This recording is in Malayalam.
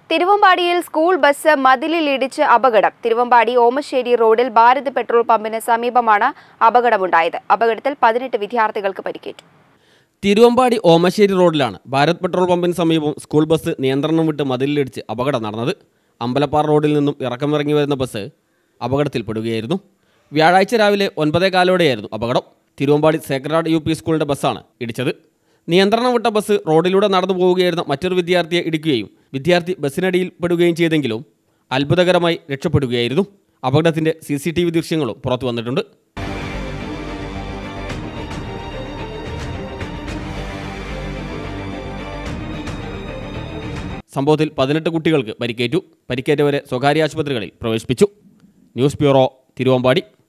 തിരുവമ്പാടിയിൽ സ്കൂൾ ബസ് മതിലിലിടിച്ച് അപകടം തിരുവമ്പാടി ഓമശ്ശേരി റോഡിൽ ഭാരത് പെട്രോൾ പമ്പിന് സമീപമാണ് അപകടമുണ്ടായത് അപകടത്തിൽ പതിനെട്ട് വിദ്യാർത്ഥികൾക്ക് പരിക്കേറ്റു തിരുവമ്പാടി ഓമശ്ശേരി റോഡിലാണ് ഭാരത് പെട്രോൾ പമ്പിന് സമീപം സ്കൂൾ ബസ് നിയന്ത്രണം വിട്ട് മതിലിടിച്ച് അപകടം നടന്നത് അമ്പലപ്പാറ റോഡിൽ നിന്നും ഇറക്കമിറങ്ങി വരുന്ന ബസ് അപകടത്തിൽപ്പെടുകയായിരുന്നു വ്യാഴാഴ്ച രാവിലെ ഒൻപതേ കാലോടെയായിരുന്നു അപകടം തിരുവമ്പാടി സേക്രഡ് യു പി സ്കൂളിൻ്റെ ബസ്സാണ് ഇടിച്ചത് നിയന്ത്രണം വിട്ട ബസ് റോഡിലൂടെ നടന്നു പോവുകയായിരുന്ന മറ്റൊരു വിദ്യാർത്ഥിയെ ഇടിക്കുകയും വിദ്യാർത്ഥി ബസ്സിനടിയിൽ പെടുകയും ചെയ്തെങ്കിലും അത്ഭുതകരമായി രക്ഷപ്പെടുകയായിരുന്നു അപകടത്തിൻ്റെ സി സി ടി വി ദൃശ്യങ്ങളും പുറത്തു വന്നിട്ടുണ്ട് സംഭവത്തിൽ പതിനെട്ട് കുട്ടികൾക്ക് പരിക്കേറ്റു പരിക്കേറ്റവരെ സ്വകാര്യ ആശുപത്രികളിൽ പ്രവേശിപ്പിച്ചു ന്യൂസ് ബ്യൂറോ തിരുവമ്പാടി